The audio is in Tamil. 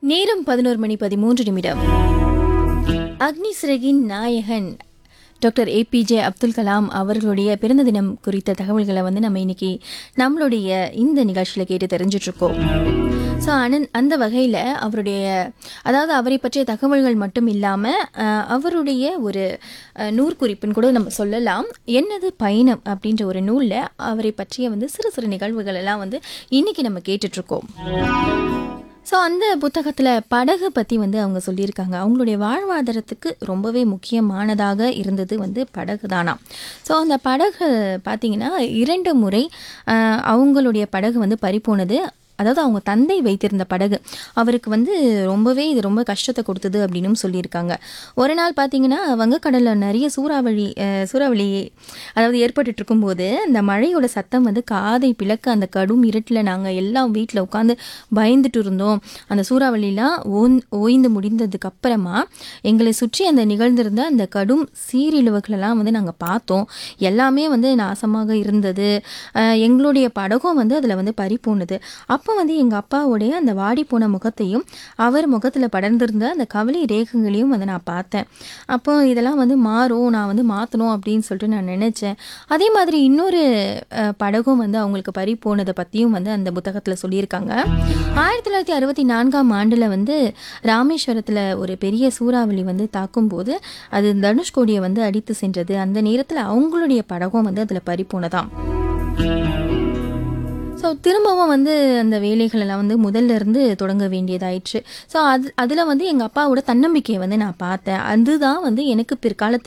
நேரம் பதினோரு மணி பதிமூன்று நிமிடம் அக்னி சிறகின் நாயகன் டாக்டர் ஏபிஜே அப்துல் கலாம் அவர்களுடைய பிறந்த தினம் குறித்த தகவல்களை வந்து நம்ம இன்னைக்கு நம்மளுடைய இந்த நிகழ்ச்சியில் கேட்டு தெரிஞ்சிட்டு இருக்கோம் ஸோ அனன் அந்த வகையில் அவருடைய அதாவது அவரை பற்றிய தகவல்கள் மட்டும் இல்லாமல் அவருடைய ஒரு அஹ், நூற்குறிப்புன்னு கூட நம்ம சொல்லலாம் என்னது பயணம் அப்படின்ற ஒரு நூலில் அவரை பற்றிய வந்து சிறு சிறு நிகழ்வுகள் எல்லாம் வந்து இன்னைக்கு நம்ம கேட்டுட்ருக்கோம் ஸோ அந்த புத்தகத்தில் படகு பற்றி வந்து அவங்க சொல்லியிருக்காங்க அவங்களுடைய வாழ்வாதாரத்துக்கு ரொம்பவே முக்கியமானதாக இருந்தது வந்து படகு தானா ஸோ அந்த படகு பார்த்தீங்கன்னா இரண்டு முறை ஆஹ், அவங்களுடைய படகு வந்து பறிப்போனது அதாவது அவங்க தந்தை வைத்திருந்த படகு அவருக்கு வந்து ரொம்பவே இது ரொம்ப கஷ்டத்தை கொடுத்தது அப்படின்னும் சொல்லியிருக்காங்க ஒரு நாள் பார்த்தீங்கன்னா வங்கக்கடலில் நிறைய சூறாவளி அஹ், சூறாவளி அதாவது ஏற்பட்டுட்டு இருக்கும்போது அந்த மழையோட சத்தம் வந்து காதை பிளக்க அந்த கடும் இருட்டில் நாங்கள் எல்லாம் வீட்டில் உட்காந்து பயந்துட்டு இருந்தோம் அந்த சூறாவளிலாம் ஓன் ஓய்ந்து முடிந்ததுக்கு அப்புறமா எங்களை சுற்றி அந்த நிகழ்ந்திருந்த அந்த கடும் சீரிழிவுகளெல்லாம் வந்து நாங்கள் பார்த்தோம் எல்லாமே வந்து நாசமாக இருந்தது அஹ், எங்களுடைய படகும் வந்து அதில் வந்து பறி போனது அப்போ வந்து எங்கள் அப்பாவுடைய அந்த வாடி போன முகத்தையும் அவர் முகத்தில் படர்ந்திருந்த அந்த கவலை ரேகங்களையும் வந்து நான் பார்த்தேன் அப்போ இதெல்லாம் வந்து மாறும் நான் வந்து மாற்றணும் அப்படின்னு சொல்லிட்டு நான் நினச்சேன் அதே மாதிரி இன்னொரு அஹ், படகும் வந்து அவங்களுக்கு பறி போனதை பற்றியும் வந்து அந்த புத்தகத்தில் சொல்லியிருக்காங்க ஆயிரத்தி தொள்ளாயிரத்தி அறுபத்தி நான்காம் ஆண்டில் வந்து ராமேஸ்வரத்தில் ஒரு பெரிய சூறாவளி வந்து தாக்கும்போது அது தனுஷ்கோடியை வந்து அடித்து சென்றது அந்த நேரத்தில் அவங்களுடைய படகும் வந்து அதில் பறி போனதாம் ஸோ திரும்பவும் வந்து அந்த வேலைகள் எல்லாம் வந்து முதல்ல இருந்து தொடங்க வேண்டியதாயிடுச்சு ஸோ அது அதில் வந்து எங்கள் அப்பாவோட தன்னம்பிக்கையை வந்து நான் பார்த்தேன் அதுதான் வந்து எனக்கு பிற்காலத்தில்